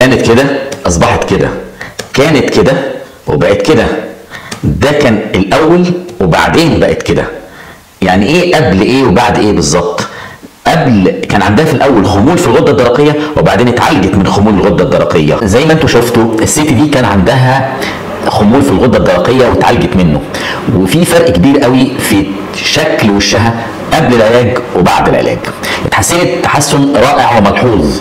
كانت كده اصبحت كده كانت كده وبقت كده ده كان الاول وبعدين بقت كده يعني ايه قبل ايه وبعد ايه بالظبط قبل كان عندها في الاول خمول في الغده الدرقيه وبعدين اتعالجت من خمول الغده الدرقيه زي ما انتم شفتوا الست دي كان عندها خمول في الغده الدرقيه واتعالجت منه وفي فرق كبير قوي في شكل وشها قبل العلاج وبعد العلاج اتحسنت تحسن رائع وملحوظ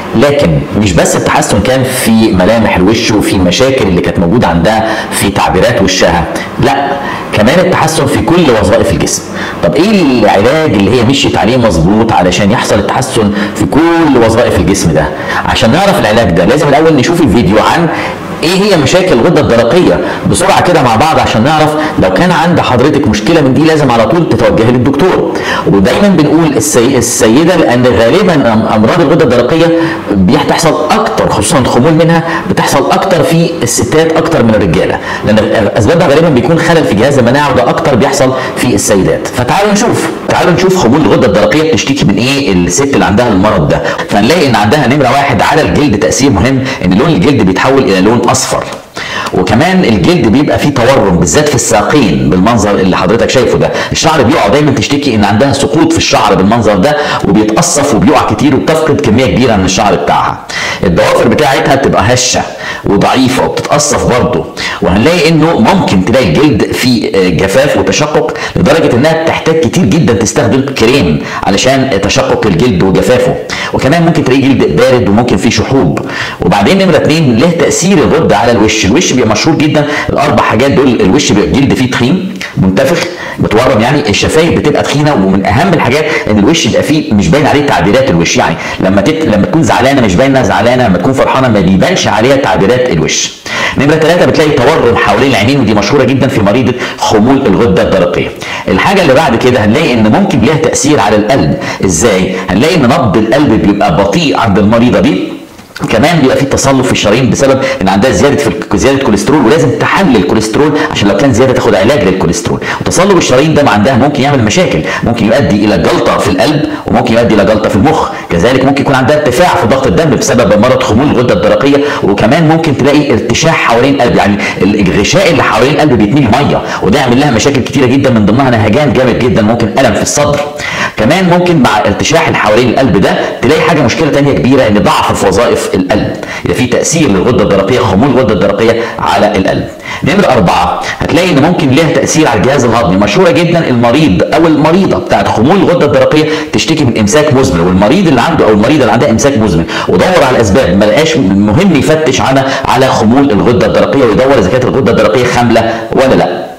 لكن مش بس التحسن كان في ملامح الوش وفي المشاكل اللي كانت موجوده عندها في تعبيرات وشها لا كمان التحسن في كل وظائف الجسم طب ايه العلاج اللي هي مشيت عليه مظبوط علشان يحصل التحسن في كل وظائف الجسم ده عشان نعرف العلاج ده لازم الاول نشوف الفيديو عن ايه هي مشاكل الغده الدرقيه بسرعه كده مع بعض عشان نعرف لو كان عند حضرتك مشكله من دي لازم على طول تتوجهي للدكتور ودايما بنقول السي... السيده لان غالبا أم- امراض الغده الدرقيه بتحصل اكتر خصوصا الخمول منها بتحصل اكتر في الستات اكتر من الرجاله لان اسبابها غالبا بيكون خلل في جهاز المناعه وده اكتر بيحصل في السيدات فتعالوا نشوف تعالوا نشوف خمول الغده الدرقيه بتشتكي من ايه الست اللي عندها المرض ده فنلاقي ان عندها نمره واحد على الجلد تاثير مهم ان لون الجلد بيتحول الى لون اصفر وكمان الجلد بيبقى فيه تورم بالذات في الساقين بالمنظر اللي حضرتك شايفه ده الشعر بيقع دايما تشتكي ان عندها سقوط في الشعر بالمنظر ده وبيتقصف وبيقع كتير وبتفقد كميه كبيره من الشعر بتاعها الضوافر بتاعتها بتبقى هشه وضعيفه وبتتقصف برضه وهنلاقي انه ممكن تلاقي الجلد فيه آه، جفاف وتشقق لدرجه انها بتحتاج كتير جدا تستخدم كريم علشان تشقق الجلد وجفافه وكمان ممكن تلاقي جلد بارد وممكن فيه شحوب وبعدين نمره اتنين له تاثير الغده على الوش الوش بيبقى مشهور جدا الاربع حاجات دول الوش بيبقى الجلد فيه تخين منتفخ متورم يعني الشفايف بتبقى تخينه ومن اهم الحاجات ان الوش يبقى فيه مش باين عليه تعبيرات الوش يعني لما تت... لما تكون زعلانه مش باين انها زعلانه لما تكون فرحانه ما بيبانش عليها تعبيرات الوش نمرة ثلاثة بتلاقي تورم حوالين العينين ودي مشهورة جدا في مريضة خمول الغدة الدرقية. الحاجة اللي بعد كده هنلاقي ان ممكن ليها تأثير على القلب، ازاي؟ هنلاقي ان نبض القلب بيبقى بطيء عند المريضة دي كمان بيبقى في تصلب في الشرايين بسبب ان عندها زياده في الك- زياده كوليسترول ولازم تحلل الكوليسترول عشان لو كان زياده تاخد علاج للكوليسترول وتصلب الشرايين ده عندها ممكن يعمل مشاكل ممكن يؤدي الى جلطه في القلب وممكن يؤدي الى جلطه في المخ كذلك ممكن يكون عندها ارتفاع في ضغط الدم بسبب مرض خمول الغده الدرقيه وكمان ممكن تلاقي ارتشاح حوالين القلب يعني الغشاء اللي حوالين القلب بيتملي ميه وده يعمل لها مشاكل كتيره جدا من ضمنها نهجان جامد جدا ممكن الم في الصدر كمان ممكن مع ارتشاح اللي حوالين القلب ده تلاقي حاجه مشكله تانية كبيره ان ضعف في وظائف القلب يبقى في تاثير للغده الدرقيه خمول الغده الدرقيه على القلب نمرة أربعة هتلاقي إن ممكن ليها تأثير على الجهاز الهضمي مشهورة جدا المريض أو المريضة بتاعت خمول الغدة الدرقية تشتكي من إمساك مزمن والمريض اللي عنده أو المريضة اللي عندها إمساك مزمن ودور على الأسباب ما لقاش مهم يفتش على على خمول الغدة الدرقية ويدور إذا كانت الغدة الدرقية خاملة ولا لأ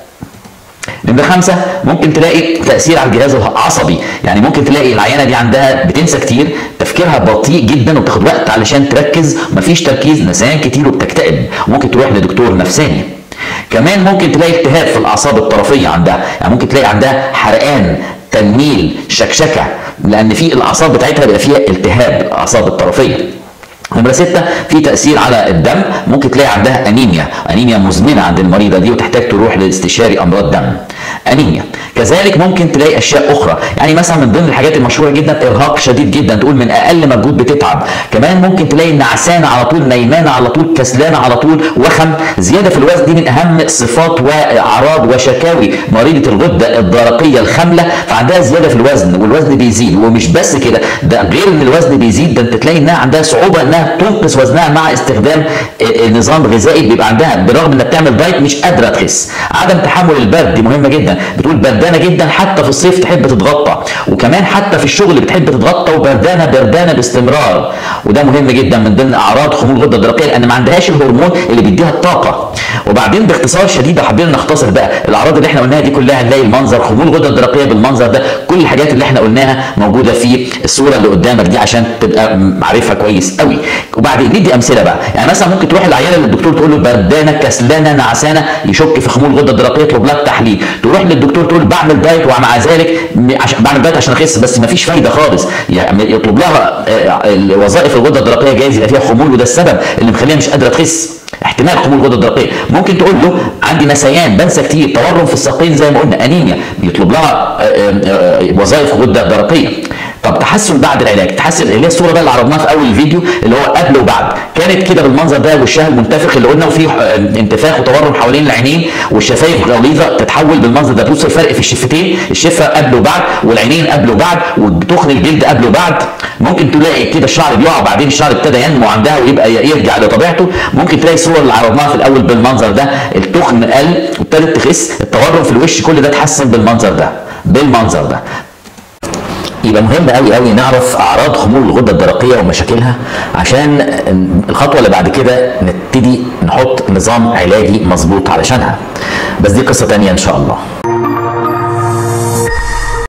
نمرة خمسة ممكن تلاقي تأثير على الجهاز العصبي يعني ممكن تلاقي العيانة دي عندها بتنسى كتير تفكيرها بطيء جدا وبتاخد وقت علشان تركز مفيش تركيز نسيان كتير وبتكتئب وممكن تروح لدكتور نفساني كمان ممكن تلاقي التهاب في الأعصاب الطرفية عندها يعني ممكن تلاقي عندها حرقان تنميل شكشكة لأن في الأعصاب بتاعتها بيبقى فيها التهاب الأعصاب الطرفية نمرة ستة في تأثير على الدم ممكن تلاقي عندها أنيميا أنيميا مزمنة عند المريضة دي وتحتاج تروح لاستشاري أمراض دم أنيميا كذلك ممكن تلاقي أشياء أخرى يعني مثلا من ضمن الحاجات المشهورة جدا إرهاق شديد جدا تقول من أقل مجهود بتتعب كمان ممكن تلاقي نعسانة على طول نايمانة على طول كسلانة على طول وخم زيادة في الوزن دي من أهم صفات وأعراض وشكاوي مريضة الغدة الدرقية الخاملة فعندها زيادة في الوزن والوزن بيزيد ومش بس كده ده غير ان الوزن بيزيد ده انت تلاقي انها عندها صعوبة انها تنقص وزنها مع استخدام آه، آه، نظام غذائي بيبقى عندها بالرغم انها بتعمل دايت مش قادرة تخس عدم تحمل البرد دي مهمة جدا بتقول بردانة جدا حتى في الصيف تحب تتغطى وكمان حتى في الشغل بتحب تتغطى وبردانة بردانة باستمرار وده مهم جدا من ضمن اعراض خمول الغدة الدرقية لان ما عندهاش الهرمون اللي بيديها الطاقة وبعدين باختصار شديد لو حبينا نختصر بقى الاعراض اللي احنا قلناها دي كلها هنلاقي المنظر خمول الغدة الدرقية بالمنظر ده كل الحاجات اللي احنا قلناها موجودة في الصورة اللي قدامك دي عشان تبقى عارفها كويس قوي وبعدين ندي امثله بقى يعني مثلا ممكن تروح العياله للدكتور تقول له بردانه كسلانه نعسانه يشك في خمول الغده الدرقيه يطلب لك تحليل تروح للدكتور تقول بعمل دايت ومع ذلك م- عشان بعمل دايت عشان اخس بس ما فيش فايده خالص يعني يطلب لها آه، وظائف الغده الدرقيه جايز يبقى فيها خمول وده السبب اللي مخليها مش قادره تخس احتمال خمول الغده الدرقيه ممكن تقول له عندي نسيان بنسى كتير تورم في الساقين زي ما قلنا انيميا بيطلب لها آه، آه، آه، وظائف غده درقيه طب تحسن بعد العلاج تحسن اللي هي الصوره بقى اللي عرضناها في اول الفيديو اللي هو قبل وبعد كانت كده بالمنظر ده وشها المنتفخ اللي قلنا وفيه انتفاخ وتورم حوالين العينين والشفايف غليظه تتحول بالمنظر ده بص الفرق في الشفتين الشفه قبل وبعد والعينين قبل وبعد وتخن الجلد قبل وبعد ممكن تلاقي كده الشعر بيقع بعدين الشعر ابتدى ينمو عندها ويبقى يرجع لطبيعته ممكن تلاقي الصور اللي عرضناها في الاول بالمنظر ده التخن قل وابتدت تخس التورم في الوش كل ده اتحسن بالمنظر ده بالمنظر ده يبقى مهم قوي قوي نعرف اعراض خمول الغده الدرقيه ومشاكلها عشان الخطوه اللي بعد كده نبتدي نحط نظام علاجي مظبوط علشانها بس دي قصه تانية ان شاء الله